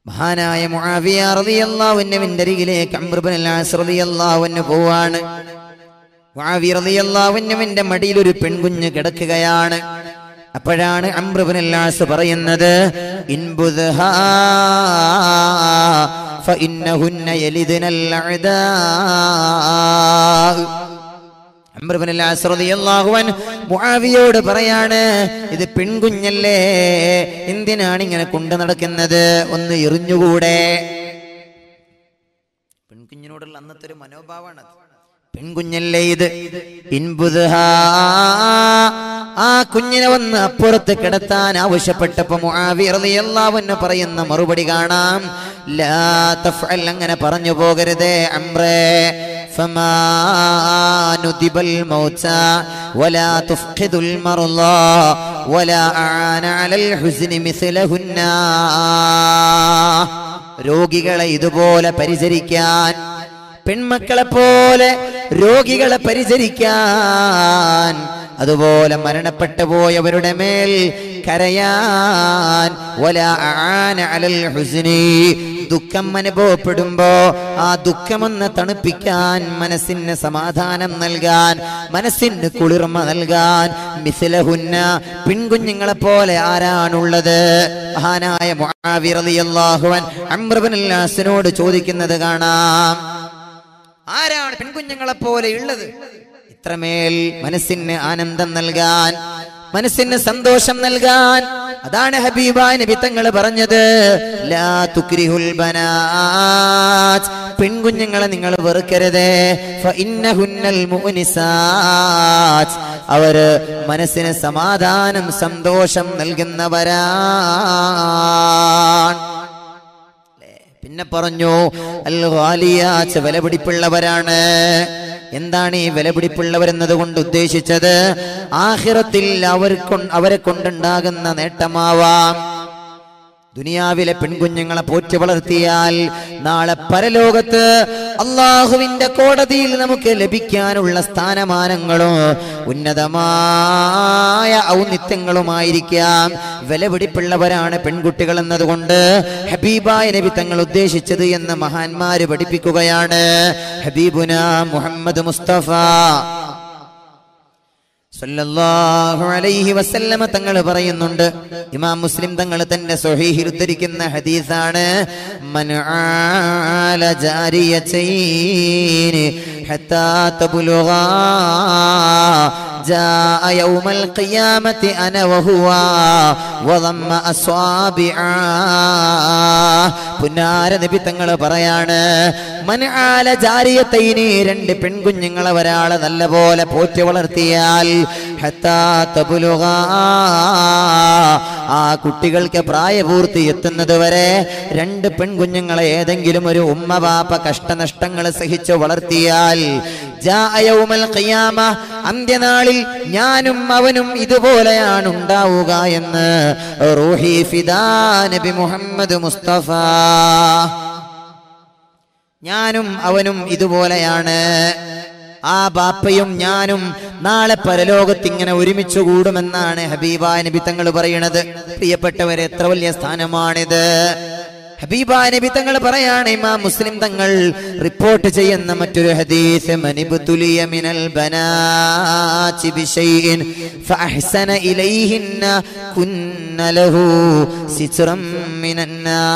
മഹാനായ മുആവിയ റളിയല്ലാഹു അൻഹുവിന്റെ അരികിലേക്ക് അംർ ഇബ്നുൽ ആസ് റളിയല്ലാഹു അൻഹു പോവാണ് മുആവിയ റളിയല്ലാഹു അൻഹുവിന്റെ മടിയിൽ ഒരു പെൺകുഞ്ഞ് കിടക്കുകയാണ് അപ്പോഴാണ് അംർ ഇബ്നുൽ ആസ് പറയുന്നത് ഇൻബുദ്ഹാ فإنهن يلدن الأعداء അംർ ഇബ്നുൽ ആസ് റളിയല്ലാഹു അൻഹു മുആവിയോട് പറയാണ് ഇത് പെൺകുഞ്ഞല്ലേ എന്തിനാണ് ഇങ്ങനെ കൊണ്ടു നടക്കുന്നത് ഒന്ന് എറിഞ്ഞുകൂടെ പെൺകുഞ്ഞിനോടുള്ള അന്നത്തെ ഒരു മനോഭാവമാണ് പെൺകുഞ്ഞല്ലേ ഇത് ഇൻബുദ്ഹാ. ആ കുഞ്ഞിനെ വന്ന് അപ്പുറത്ത് കിടത്താൻ ആവശ്യപ്പെട്ടപ്പോ മുആവി റളിയല്ലാഹു അൻഹു പറയുന്ന മറുപടി കാണാം ലാ തഫ്അൽ അങ്ങനെ പറഞ്ഞു പോകരുതേ അംറേ فما ندب الموتى ولا تفقد المرضى ولا أعان على الحزن مثلهن രോഗികളെ ഇതുപോലെ പരിചരിക്കാൻ പെൺമക്കളെ പോലെ രോഗികളെ പരിചരിക്കാൻ അതുപോലെ മരണപ്പെട്ടു പോയവരുടെ മേൽ കരയാൻ വല ആന അലൽ ഹുസ്നി ദുഃഖം അനുഭവപ്പെടുമ്പോ ആ ദുഃഖമൊന്ന് തണുപ്പിക്കാൻ മനസ്സിന് സമാധാനം നൽകാൻ മനസ്സിന് കുളിർമ നൽകാൻ മിസിലഹുന്ന പെൺകുഞ്ഞുങ്ങളെ പോലെ ആരാണുള്ളത് മഹാനായ മുആവി റളിയല്ലാഹു അൻ അംർ ഇബ്നുൽ ആസിനോട് ചോദിക്കുന്നത് കാണാം ആരാണ് പെൺകുഞ്ഞുങ്ങളെ പോലെ ഉള്ളത് ഇത്രമേൽ മനസ്സിന് ആനന്ദം നൽകാൻ മനസ്സിന് സന്തോഷം നൽകാൻ അതാണ് ഹബീബായ നബി തങ്ങൾ പറഞ്ഞത് ലാ തുക്രിഹുൽ ബനാത് പെൺകുഞ്ഞുങ്ങളെ നിങ്ങൾ വെറുക്കരുതേ ഫഇന്നഹുന്നൽ മുഅ്നിസാത് അവര് മനസ്സിന് സമാധാനം സന്തോഷം നൽകുന്നവരാണ് പിന്നെ പറഞ്ഞു അൽ ഖാലിയാച്ച് വിലപിടിപ്പുള്ളവരാണ് എന്താണ് ഈ വിലപിടിപ്പുള്ളവർ എന്നതുകൊണ്ട് ഉദ്ദേശിച്ചത് ആഹിറത്തിൽ അവർ അവരെ കൊണ്ടുണ്ടാകുന്ന നേട്ടമാവാം ദുനിയാവിലെ പെൺകുഞ്ഞുങ്ങളെ പോറ്റി വളർത്തിയാൽ നാളെ പരലോകത്ത് അള്ളാഹുവിന്റെ കോടതിയിൽ നമുക്ക് ലഭിക്കാനുള്ള സ്ഥാനമാനങ്ങളും ഉന്നതമായ ഔന്നിത്യങ്ങളുമായിരിക്കാം വിലപിടിപ്പുള്ളവരാണ് പെൺകുട്ടികൾ എന്നതുകൊണ്ട് ഹബീബായ നബി തങ്ങൾ ഉദ്ദേശിച്ചത് എന്ന് മഹാന്മാര് പഠിപ്പിക്കുകയാണ് ഹബീബുന മുഹമ്മദ് മുസ്തഫ സല്ലല്ലാഹു അലൈഹി വസല്ലമ തങ്ങൾ പറയുന്നുണ്ട് ഇമാം മുസ്ലിം തങ്ങൾ തന്റെ സ്വഹീഹിൽ ഉദ്ധരിക്കുന്ന ഹദീസാണ് മൻ ആല ജാരിയതൈൻ ഹത്താ തബ്ലുഗാ جاء يوم القيامة أنا وهو وضم أصابعا പുന്നാര നബി തങ്ങൾ പറയാണ് മനാല ജാരിയത്തൈനി രണ്ട് പെൺകുഞ്ഞുങ്ങളെ ഒരാളെ നല്ലപോലെ പോറ്റി വളർത്തിയാൽ ഹത്താ തബ്ലുഗാ. ആ കുട്ടികൾക്ക് പ്രായപൂർത്തി എത്തുന്നത് വരെ രണ്ട് പെൺകുഞ്ഞുങ്ങളെ ഏതെങ്കിലും ഒരു ഉമ്മ ബാപ്പ കഷ്ടനഷ്ടങ്ങൾ സഹിച്ച് വളർത്തിയാൽ ജാഅ യൗമൽ ഖിയാമ അന്ത്യനാളിൽ ഞാനും അവനും ഇതുപോലെയാണ് ഉണ്ടാവുക എന്ന് റൂഹി ഫിദാ നബി മുഹമ്മദ് മുസ്തഫ ഞാനും അവനും ഇതുപോലെയാണ് ആ ബാപ്പയും ഞാനും നാളെ പരലോകത്ത് ഇങ്ങനെ ഒരുമിച്ച് കൂടുമെന്നാണ് ഹബീബാ നബി തങ്ങൾ പറയുന്നത് പ്രിയപ്പെട്ടവരെ എത്ര വലിയ സ്ഥാനമാണിത് ഹബീബ നബി തങ്ങൾ പറയാണ് ഇമാം മുസ്ലിം തങ്ങൾ റിപ്പോർട്ട് ചെയ്യുന്ന മറ്റൊരു ഹദീസ് മനിബ്തുലിയ മിനൽ ബനാതി ബിശൈഇൻ ഫഅഹ്സന ഇലൈഹിന്ന കുന്ന ലഹു സിത്രം മിനൻ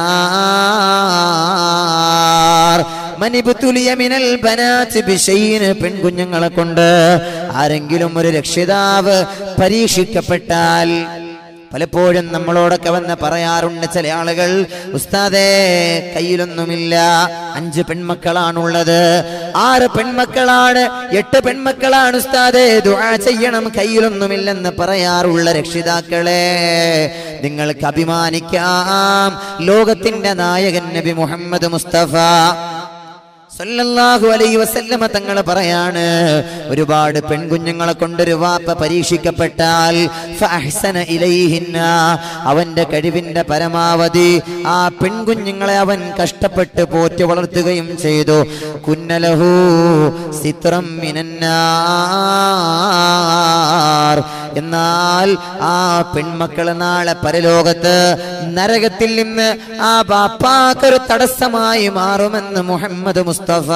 നാർ മനിബ്തുലിയ മിനൽ ബനാതി ബിശൈഇൻ പെൺകുഞ്ഞുങ്ങളെ കൊണ്ട് ആരെങ്കിലും ഒരു രക്ഷിതാവ് പരീക്ഷിക്കപ്പെട്ടാൽ പലപ്പോഴും നമ്മളോടൊക്കെ വന്ന് പറയാറുണ്ട് ചില ആളുകൾ ഉസ്താദേ കയ്യിലൊന്നുമില്ല അഞ്ച് പെൺമക്കളാണുള്ളത് ആറ് പെൺമക്കളാണ് എട്ട് പെൺമക്കളാണ് ഉസ്താദേ ദുആ ചെയ്യണം കയ്യിലൊന്നുമില്ലെന്ന് പറയാറുള്ള രക്ഷിതാക്കളെ നിങ്ങൾക്ക് അഭിമാനിക്കാം ലോകത്തിന്റെ നായകൻ നബി മുഹമ്മദ് മുസ്തഫ സല്ലല്ലാഹു അലൈഹി വസല്ലമ തങ്ങൾ പറയാണ് ഒരുപാട് പെൺകുഞ്ഞുങ്ങളെ കൊണ്ടൊരു വാപ്പ പരീക്ഷിക്കപ്പെട്ടാൽ ഫഅഹ്സന ഇലൈഹിന്ന അവന്റെ കഴിവിന്റെ പരമാവധി ആ പെൺകുഞ്ഞുങ്ങളെ അവൻ കഷ്ടപ്പെട്ട് പോറ്റി വളർത്തുകയും ചെയ്തു കുന്നലഹു സിത്രം മിനന്നാർ എന്നാൽ ആ പെൺമക്കൾ നാളെ പരലോകത്ത് നരകത്തിൽ നിന്ന് ആ ബാപ്പാക്കൊരു തടസ്സമായി മാറുമെന്ന് മുഹമ്മദ് മുസ്തഫ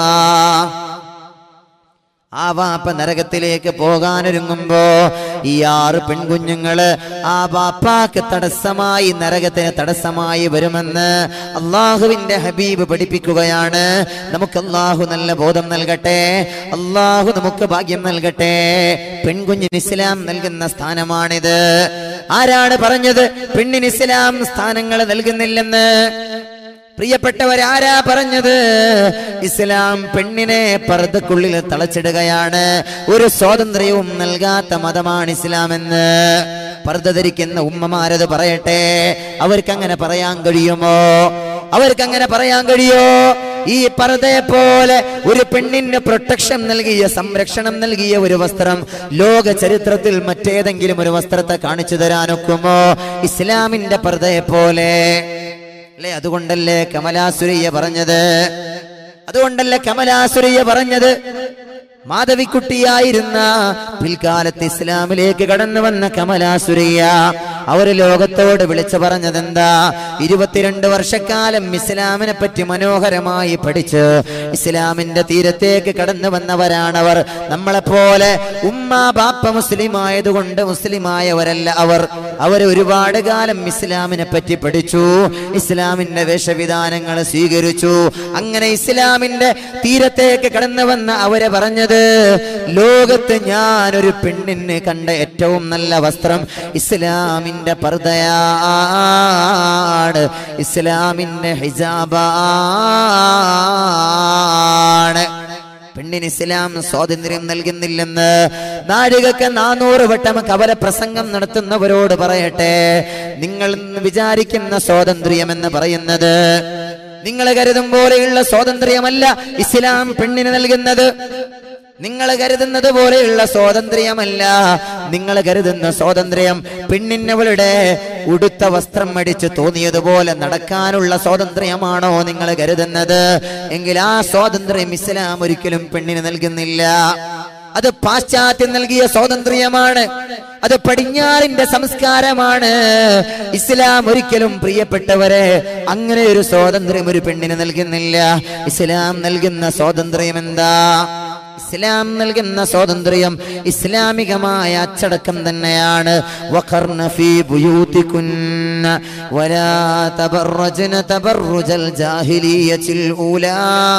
ആ വാപ്പ നരകത്തിലേക്ക് പോകാനൊരുങ്ങുമ്പോ ഈ ആറ് പെൺകുഞ്ഞുങ്ങള് ആ ബാപ്പാക്ക് തടസ്സമായി നരകത്തിന് തടസ്സമായി വരുമെന്ന് അള്ളാഹുവിന്റെ ഹബീബ് പഠിപ്പിക്കുകയാണ് നമുക്ക് അള്ളാഹു നല്ല ബോധം നൽകട്ടെ അള്ളാഹു നമുക്ക് ഭാഗ്യം നൽകട്ടെ പെൺകുഞ്ഞിന് ഇസ്ലാം നൽകുന്ന സ്ഥാനമാണിത് ആരാണ് പറഞ്ഞത് പെണ്ണിന് ഇസ്ലാം സ്ഥാനങ്ങൾ നൽകുന്നില്ലെന്ന് പ്രിയപ്പെട്ടവരാരാ പറഞ്ഞത് ഇസ്ലാം പെണ്ണിനെ പർദ്ദക്കുള്ളിൽ തളച്ചിടുകയാണ് ഒരു സ്വാതന്ത്ര്യവും നൽകാത്ത മതമാണ് ഇസ്ലാം എന്ന് പർദ്ദ ധരിക്കുന്ന ഉമ്മമാരത് പറയട്ടെ അവർക്ക് അങ്ങനെ പറയാൻ കഴിയുമോ അവർക്ക് അങ്ങനെ പറയാൻ കഴിയോ ഈ പർദ്ദയെ പോലെ ഒരു പെണ്ണിന് പ്രൊട്ടക്ഷൻ നൽകിയ സംരക്ഷണം നൽകിയ ഒരു വസ്ത്രം ലോക ചരിത്രത്തിൽ മറ്റേതെങ്കിലും ഒരു വസ്ത്രത്തെ കാണിച്ചു തരാനൊക്കുമോ ഇസ്ലാമിന്റെ പർദ്ദയെ പോലെ അല്ലേ അതുകൊണ്ടല്ലേ കമലാസുരയ്യ പറഞ്ഞത് അതുകൊണ്ടല്ലേ കമലാസുരയ്യ പറഞ്ഞത് മാധവിക്കുട്ടിയായിരുന്ന പിൽക്കാലത്ത് ഇസ്ലാമിലേക്ക് കടന്നു വന്ന കമലാസുരയ്യ അവര് ലോകത്തോട് വിളിച്ചു പറഞ്ഞതെന്താ ഇരുപത്തിരണ്ട് വർഷക്കാലം ഇസ്ലാമിനെ പറ്റി മനോഹരമായി പഠിച്ച് ഇസ്ലാമിന്റെ തീരത്തേക്ക് കടന്നു വന്നവരാണവർ നമ്മളെ പോലെ ഉമ്മ ബാപ്പ മുസ്ലിം ആയതുകൊണ്ട് മുസ്ലിമായവരല്ല അവർ അവർ ഒരുപാട് കാലം ഇസ്ലാമിനെ പറ്റി പഠിച്ചു ഇസ്ലാമിന്റെ വേഷവിധാനങ്ങൾ സ്വീകരിച്ചു അങ്ങനെ ഇസ്ലാമിന്റെ തീരത്തേക്ക് കടന്നു വന്ന അവരെ പറഞ്ഞത് ലോകത്ത് ഞാനൊരു പെണ്ണിന് കണ്ട ഏറ്റവും നല്ല വസ്ത്രം ഇസ്ലാമിന്റെ പർദ്ദയാണ് ഇസ്ലാമിന്റെ ഹിജാബാണ് പെണ്ണിന് ഇസ്ലാം സ്വാതന്ത്ര്യം നൽകുന്നില്ലെന്ന് നാഴികക്ക് നാനൂറ് വട്ടം കവല പ്രസംഗം നടത്തുന്നവരോട് പറയട്ടെ നിങ്ങൾ ഇന്ന് വിചാരിക്കുന്ന സ്വാതന്ത്ര്യം എന്ന് പറയുന്നത് നിങ്ങൾ കരുതും പോലെയുള്ള സ്വാതന്ത്ര്യമല്ല ഇസ്ലാം പെണ്ണിന് നൽകുന്നത് നിങ്ങൾ കരുതുന്നത് പോലെയുള്ള സ്വാതന്ത്ര്യമല്ല നിങ്ങൾ കരുതുന്ന സ്വാതന്ത്ര്യം പെണ്ണിനവളുടെ ഉടുത്ത വസ്ത്രം അടിച്ച് തോന്നിയതുപോലെ നടക്കാനുള്ള സ്വാതന്ത്ര്യമാണോ നിങ്ങൾ കരുതുന്നത് എങ്കിൽ ആ സ്വാതന്ത്ര്യം ഇസ്ലാം ഒരിക്കലും പെണ്ണിന് നൽകുന്നില്ല അത് പാശ്ചാത്യം നൽകിയ സ്വാതന്ത്ര്യമാണ് അത് പടിഞ്ഞാറിന്റെ സംസ്കാരമാണ് ഇസ്ലാം ഒരിക്കലും പ്രിയപ്പെട്ടവരെ അങ്ങനെ ഒരു സ്വാതന്ത്ര്യം ഒരു പെണ്ണിന് നൽകുന്നില്ല ഇസ്ലാം നൽകുന്ന സ്വാതന്ത്ര്യം എന്താ ഇസ്ലാം നൽകുന്ന സ്വാതന്ത്ര്യം ഇസ്ലാമികമായ അച്ചടക്കം തന്നെയാണ് വഖർന ഫീ ബുയൂതികുന്ന വലാ തബറജ്ന തബറുജൽ ജാഹിലിയത്തിൽ ഊലാ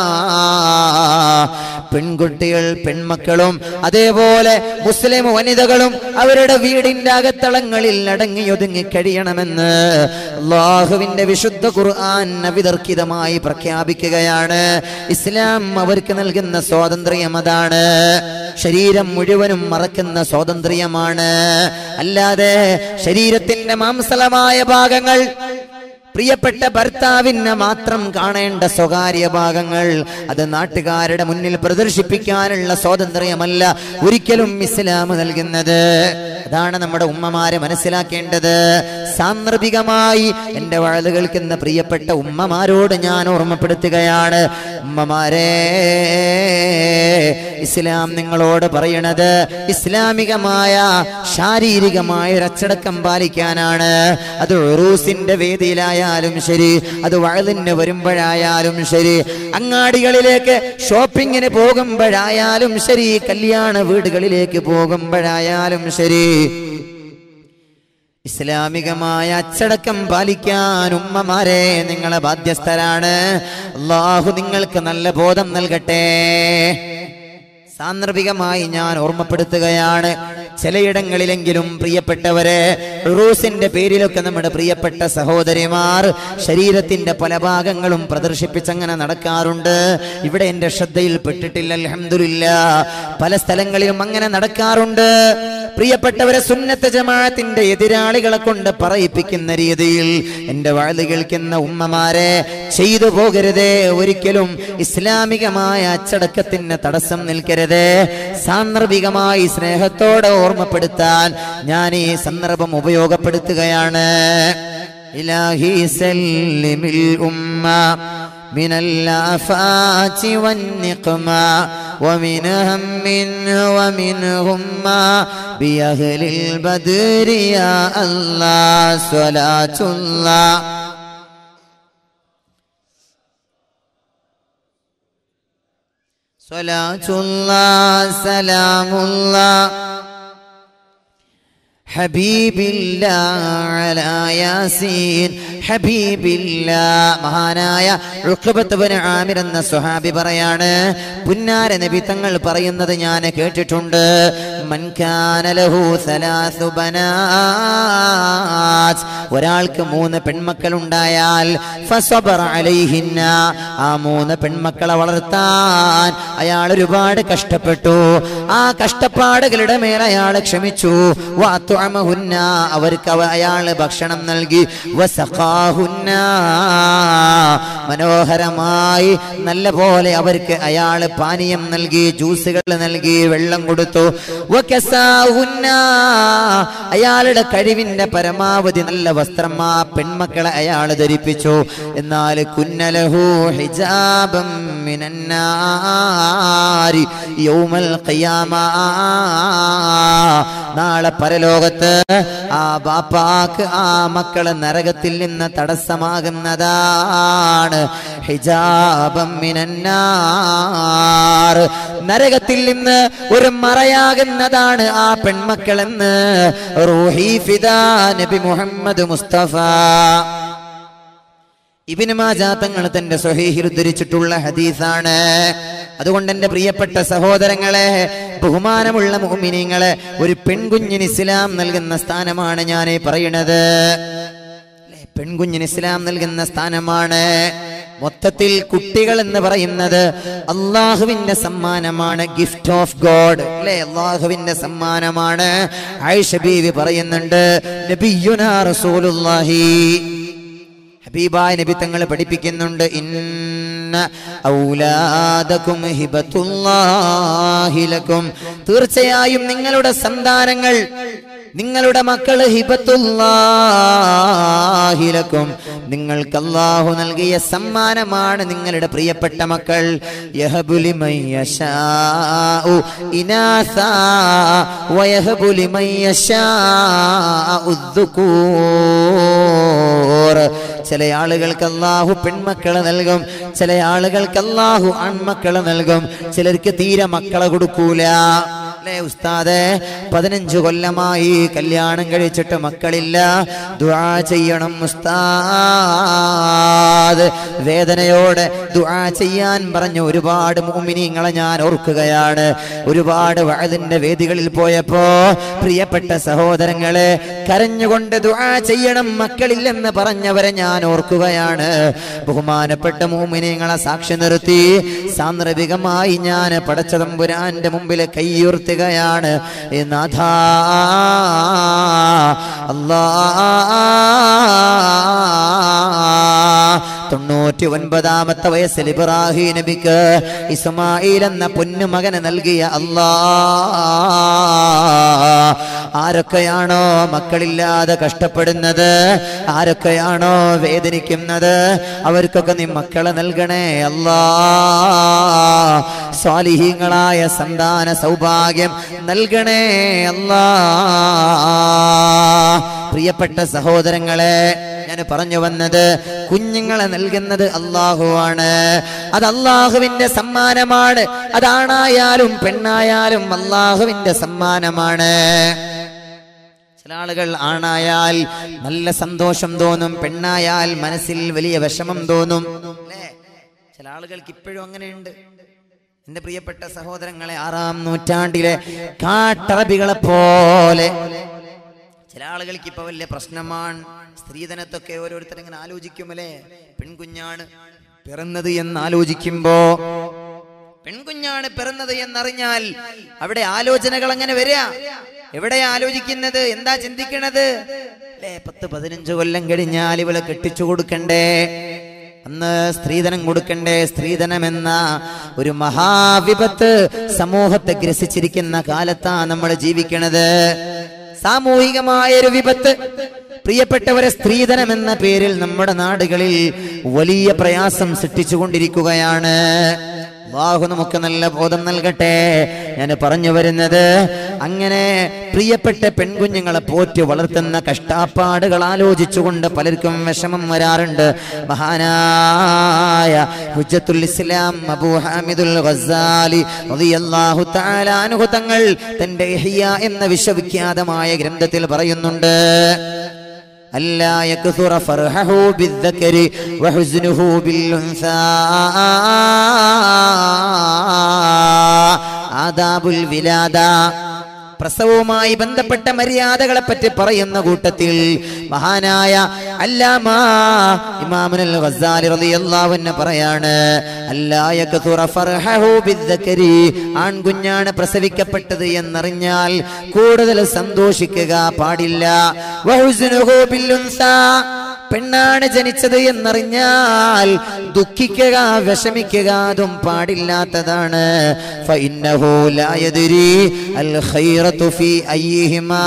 പെൺകുട്ടികൾ പെൺമക്കളും അതേപോലെ മുസ്ലിം വനിതകളും അവരുടെ വീടിന്റെ അകത്തളങ്ങളിൽ അടങ്ങി ഒതുങ്ങി കഴിയണമെന്ന് അള്ളാഹുവിന്റെ വിശുദ്ധ ഖുർആൻ അവിതർക്കിതമായി പ്രഖ്യാപിക്കുകയാണ് ഇസ്ലാം അവർക്ക് നൽകുന്ന സ്വാതന്ത്ര്യം അതാണ് ശരീരം മുഴുവനും മറക്കുന്ന സ്വാതന്ത്ര്യമാണ് അല്ലാതെ ശരീരത്തിന്റെ മാംസലമായ ഭാഗങ്ങൾ പ്രിയപ്പെട്ട ഭർത്താവിന് മാത്രം കാണേണ്ട സ്വകാര്യ ഭാഗങ്ങൾ അത് നാട്ടുകാരുടെ മുന്നിൽ പ്രദർശിപ്പിക്കാനുള്ള സ്വാതന്ത്ര്യമല്ല ഒരിക്കലും ഇസ്ലാം നൽകുന്നത് അതാണ് നമ്മുടെ ഉമ്മമാരെ മനസ്സിലാക്കേണ്ടത് സാന്ദർഭികമായി എൻ്റെ വഴുത് കേൾക്കുന്ന പ്രിയപ്പെട്ട ഉമ്മമാരോട് ഞാൻ ഓർമ്മപ്പെടുത്തുകയാണ് ഉമ്മമാരെ ഇസ്ലാം നിങ്ങളോട് പറയണത് ഇസ്ലാമികമായ ശാരീരികമായ ഒരു അച്ചടക്കം പാലിക്കാനാണ് അത് ഉറൂസിന്റെ വേദിയിലായാലും ശരി അത് വഴുതിന് വരുമ്പോഴായാലും ശരി അങ്ങാടികളിലേക്ക് ഷോപ്പിങ്ങിന് പോകുമ്പോഴായാലും ശരി കല്യാണ വീടുകളിലേക്ക് പോകുമ്പോഴായാലും ശരി ഇസ്ലാമികമായ അച്ചടക്കം പാലിക്കാൻ ഉമ്മമാരെ നിങ്ങളെ ബാധ്യസ്ഥരാണ് അള്ളാഹു നിങ്ങൾക്ക് നല്ല ബോധം നൽകട്ടെ സാന്ദർഭികമായി ഞാൻ ഓർമ്മപ്പെടുത്തുകയാണ് ചിലയിടങ്ങളിലെങ്കിലും പ്രിയപ്പെട്ടവരെ റൂസിന്റെ പേരിലൊക്കെ നമ്മുടെ പ്രിയപ്പെട്ട സഹോദരിമാർ ശരീരത്തിന്റെ പല ഭാഗങ്ങളും പ്രദർശിപ്പിച്ചങ്ങനെ നടക്കാറുണ്ട് ഇവിടെ എന്റെ ശ്രദ്ധയിൽ പെട്ടിട്ടില്ല അൽഹംദുലില്ല പല സ്ഥലങ്ങളിലും അങ്ങനെ നടക്കാറുണ്ട് പ്രിയപ്പെട്ടവരെ സുന്നത്ത് ജമാഅത്തിന്റെ എതിരാളികളെ കൊണ്ട് പറയിപ്പിക്കുന്ന രീതിയിൽ എന്റെ വാഴ്ന്നു കേൾക്കുന്ന ഉമ്മമാരെ ചെയ്തു പോകരുതേ ഒരിക്കലും ഇസ്ലാമികമായ അച്ചടക്കത്തിന് തടസ്സം നിൽക്കരുത് സാന്ദർഭികമായി സ്നേഹത്തോടെ ഓർമ്മപ്പെടുത്താൻ ഞാൻ ഈ സന്ദർഭം ഉപയോഗപ്പെടുത്തുകയാണ് ഇലാഹി സല്ലിമിൽ ഉമ്മ من الآفات والنقمة ومن هم ومن غمة بأهل البدر يا الله صلاة الله صلاة الله سلام الله حبيب الله على ياسين حبيب الله മഹാനായ ഉഖബത്ത് ബിൻ ആമിർ എന്ന സ്വഹാബി പറയാണ് പുന്നാര നബി തങ്ങൾ പറയുന്നത് ഞാൻ കേട്ടിട്ടുണ്ട് മൻ കാന ലഹു സലാസു ബനാത്ത് ഒരാൾക്ക് മൂന്ന് പെൺമക്കൾ ഉണ്ടായാൽ ഫസബറ അലൈഹിന്ന ആ മൂന്ന് പെൺമക്കളെ വളർത്താൻ അയാൾ ഒരുപാട് കഷ്ടപ്പെട്ടു ആ കഷ്ടപ്പാടുകളുടെ മേൽ അയാൾ ക്ഷമിച്ചു വഅത്വഅമഹുന്ന അവർക്ക് അവ അയാൾ ഭക്ഷണം നൽകി വസഖാഹുന്ന മനോഹരമായി നല്ല പോലെ അവർക്ക് അയാൾ പാനീയം നൽകി ജ്യൂസുകൾ നൽകി വെള്ളം കൊടുത്തു വകസാഹുന്ന അയാളുടെ കഴിവിന്റെ പരമാവധി നല്ല വസ്ത്രം ആ പെൺമക്കളെ അയാൾ ധരിപ്പിച്ചു എന്നാൽ കുന്നലഹു ഹിജാബം മിനന്നാരി യൗമൽ ഖിയാമ നാളെ പരലോകത്ത് ആ ബാപ്പാക്ക് ആ മക്കള് നരകത്തിൽ നിന്ന് തടസ്സമാകുന്നതാണ് ഹിജാബം മിനന്നാർ നരകത്തിൽ നിന്ന് ഒരു മറയാകുന്നതാണ് ആ പെൺമക്കളെന്ന് റൂഹി ഫിദാ നബി മുഹമ്മദ് മുസ്തഫ ഇബിന് മാജാ തങ്ങൾ തന്റെ സ്വഹീഹിൽ ഉദ്ധരിച്ചിട്ടുള്ള ഹദീസാണ് അതുകൊണ്ട് എന്റെ പ്രിയപ്പെട്ട സഹോദരങ്ങളെ ബഹുമാനമുള്ള മോമിനിങ്ങളെ ഒരു പെൺകുഞ്ഞിന് ഇസ്ലാം നൽകുന്ന സ്ഥാനമാണ് ഞാൻ ഈ പറയണത് അല്ലേ? പെൺകുഞ്ഞിന് ഇസ്ലാം നൽകുന്ന സ്ഥാനമാണ് മൊത്തത്തിൽ കുട്ടികൾ എന്ന് പറയുന്നത് അള്ളാഹുവിന്റെ സമ്മാനമാണ് ഗിഫ്റ്റ് ഓഫ് ഗോഡ് അല്ലെ അള്ളാഹുവിന്റെ സമ്മാനമാണ് ആയിഷ ബീവി പറയുന്നുണ്ട് നബിയുനാ റസൂലുള്ളാഹി ഹബീബായ നബി തങ്ങൾ പഠിപ്പിക്കുന്നുണ്ട് ഇന്ന ഔലാദകും ഹിബത്തുല്ലാഹി ലക്കും തീർച്ചയായും നിങ്ങളുടെ സന്താനങ്ങൾ നിങ്ങളുടെ മക്കള് ഹിബത്തുല്ലാഹിലക്കും നിങ്ങൾക്ക് അല്ലാഹു നൽകിയ സമ്മാനമാണ് നിങ്ങളുടെ പ്രിയപ്പെട്ട മക്കൾ യഹബുലി മയ്യശാഉ ഇനാസാ വയഹബുലി മയ്യശാഉ ദുകൂർ ചില ആളുകൾക്ക് അല്ലാഹു പെൺമക്കളെ നൽകും ചില ആളുകൾക്ക് അല്ലാഹു ആൺമക്കളെ നൽകും ചിലർക്ക് തീരെ മക്കളെ കൊടുക്കൂല അല്ലേ ഉസ്താദെ പതിനഞ്ചു കൊല്ലമായി കല്യാണം കഴിച്ചിട്ട് മക്കളില്ല ദുആ ചെയ്യണം ഉസ്താദ് വേദനയോടെ ദുആ ചെയ്യാൻ പറഞ്ഞ ഒരുപാട് മുഅ്മിനീങ്ങളെ ഞാൻ ഓർക്കുകയാണ് ഒരുപാട് വഅദിന്റെ വേദികളിൽ പോയപ്പോ പ്രിയപ്പെട്ട സഹോദരങ്ങളെ കരഞ്ഞുകൊണ്ട് ദുആ ചെയ്യണം മക്കളില്ലെന്ന് പറഞ്ഞവരെ ഞാൻ ഓർക്കുകയാണ് ബഹുമാനപ്പെട്ട മൂമിനിങ്ങളെ സാക്ഷി നിർത്തി സാന്ദർഭികമായി ഞാൻ പടച്ചതമ്പുരാന്റെ മുമ്പിൽ കൈയുർത്തുകയാണ് ഏ നാഥാ അല്ലാ തൊണ്ണൂറ്റി ഒൻപതാമത്തെ വയസ്സിൽ ഇബ്രാഹിം നബിക്ക് ഇസ്മായിൽ എന്ന പൊന്നുമകന് നൽകിയ അല്ലാ ആരൊക്കെയാണോ മക്കളില്ലാതെ കഷ്ടപ്പെടുന്നത് ആരൊക്കെയാണോ വേദനിക്കുന്നത് അവർക്കൊക്കെ നീ മക്കളെ നൽകണേ അല്ലാ സ്വാലിഹീങ്ങളായ സന്താന സൗഭാഗ്യം നൽകണേ അല്ലാ പ്രിയപ്പെട്ട സഹോദരങ്ങളെ ഞാൻ പറഞ്ഞു വന്നത് കുഞ്ഞുങ്ങളെ നൽകുന്നത് അള്ളാഹുവാണ് അത് അള്ളാഹുവിന്റെ സമ്മാനമാണ് അതാണായാലും പെണ്ണായാലും അള്ളാഹുവിന്റെ സമ്മാനമാണ് ചില ആളുകൾ ആണായാൽ നല്ല സന്തോഷം തോന്നും പെണ്ണായാൽ മനസ്സിൽ വലിയ വിഷമം തോന്നും അല്ലേ ചില ആളുകൾക്ക് ഇപ്പോഴും അങ്ങനെയുണ്ട് എന്റെ പ്രിയപ്പെട്ട സഹോദരങ്ങളെ ആറാം നൂറ്റാണ്ടിലെ കാട്ടറബികളെ പോലെ ചില ആളുകൾക്ക് ഇപ്പൊ വലിയ പ്രശ്നമാണ് സ്ത്രീധനത്തൊക്കെ ഓരോരുത്തർ ഇങ്ങനെ ആലോചിക്കുമല്ലേ പെൺകുഞ്ഞാണ് പിറന്നത് എന്ന് ആലോചിക്കുമ്പോ പെൺകുഞ്ഞാണ് പിറന്നത് എന്നറിഞ്ഞാൽ അവിടെ ആലോചനകൾ അങ്ങനെ വരിക എവിടെ ആലോചിക്കുന്നത് എന്താ ചിന്തിക്കണത് അല്ലേ പത്ത് പതിനഞ്ച് കൊല്ലം കഴിഞ്ഞാൽ ഇവളെ കെട്ടിച്ചു കൊടുക്കണ്ടേ അന്ന് സ്ത്രീധനം കൊടുക്കണ്ടേ സ്ത്രീധനം എന്ന ഒരു മഹാവിപത്ത് സമൂഹത്തെ ഗ്രസിച്ചിരിക്കുന്ന കാലത്താ നമ്മൾ ജീവിക്കണത് സാമൂഹികമായ ഒരു വിപത്ത് പ്രിയപ്പെട്ടവരെ സ്ത്രീധനം എന്ന പേരിൽ നമ്മുടെ നാടുകളിൽ വലിയ പ്രയാസം സൃഷ്ടിച്ചുകൊണ്ടിരിക്കുകയാണ് അള്ളാഹു നമുക്ക് നല്ല ബോധം നൽകട്ടെ ഞാൻ പറഞ്ഞു വരുന്നത് അങ്ങനെ പ്രിയപ്പെട്ട പെൺകുഞ്ഞുങ്ങളെ പോറ്റി വളർത്തുന്ന കഷ്ടാപ്പാടുകൾ ആലോചിച്ചുകൊണ്ട് പലർക്കും വിഷമം വരാറുണ്ട് മഹാനായ ഹുജ്ജത്തുൽ ഇസ്ലാം അബൂ ഹാമിദുൽ ഗസാലി റളിയല്ലാഹു തആല അൻഹു തങ്ങൾ തന്റെ ഇഹ്യ എന്ന വിശ്വവിഖ്യാതമായ ഗ്രന്ഥത്തിൽ പറയുന്നുണ്ട് ألا يكثر فرحه بالذكر وحزنه بالأنثى آداب الولادة പ്രസവവുമായി ബന്ധപ്പെട്ട മര്യാദകളെ പറ്റി പറയുന്ന കൂട്ടത്തിൽ മഹാനായ അല്ലാമ ഇമാമുൽ ഗസാലി റളിയല്ലാഹു അൻഹു പറയാണ് അല്ലാ യക്തുറ ഫർഹഹു ബിദ്ദക്കരി ആൺകുഞ്ഞാണ് പ്രസവിക്കപ്പെട്ടത് എന്നറിഞ്ഞാൽ കൂടുതൽ സന്തോഷിക്കുക പാടില്ല വഹുസ്നുഹു ബില്ലുൻസാ പെണ്ണാണ് ജനിച്ചത് എന്നറിഞ്ഞാൽ ദുഃഖിക്കുക വിഷമിക്കുക അതും പാടില്ലാത്തതാണ് ഫഇന്നഹു ലാ യദ്രി അൽ ഖൈറതു ഫീ അയ്യിഹിമാ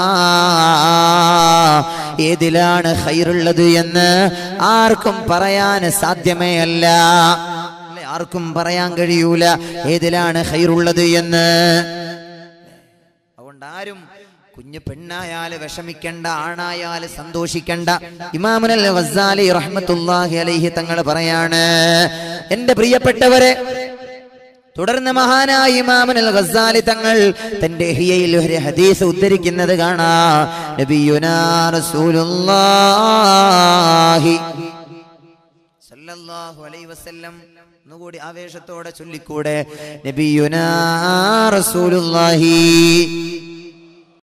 ഏതിലാണ് ഖൈറുള്ളത് എന്ന് ആർക്കും പറയാൻ സാധ്യമേ അല്ല അല്ലേ? ആർക്കും പറയാൻ കഴിയൂല ഏതിലാണ് ഖൈറുള്ളത് എന്ന് അതുകൊണ്ട് ആരും കുഞ്ഞു പെണ്ണായാല് വിഷമിക്കണ്ട ആണായാല് സന്തോഷിക്കണ്ട ഇമാമുനൽ ഗസാലി റഹ്മത്തുല്ലാഹി അലൈഹി തങ്ങൾ പറയാണ് എന്റെ പ്രിയപ്പെട്ടവരെ തുടർന്ന് മഹാനായ ഇമാമുനൽ ഗസാലി തങ്ങൾ തന്റെ ഹിയയിൽ ഒരു ഹദീസ് ഉദ്ധരിക്കുന്നത് കാണാ നബിയുനാ റസൂലുള്ളാഹി സല്ലല്ലാഹു അലൈഹി വസല്ലം ഒന്നുകൂടി ആവേശത്തോടെ ചൊല്ലിക്കൂടെ നബിയുനാ റസൂലുള്ളാഹി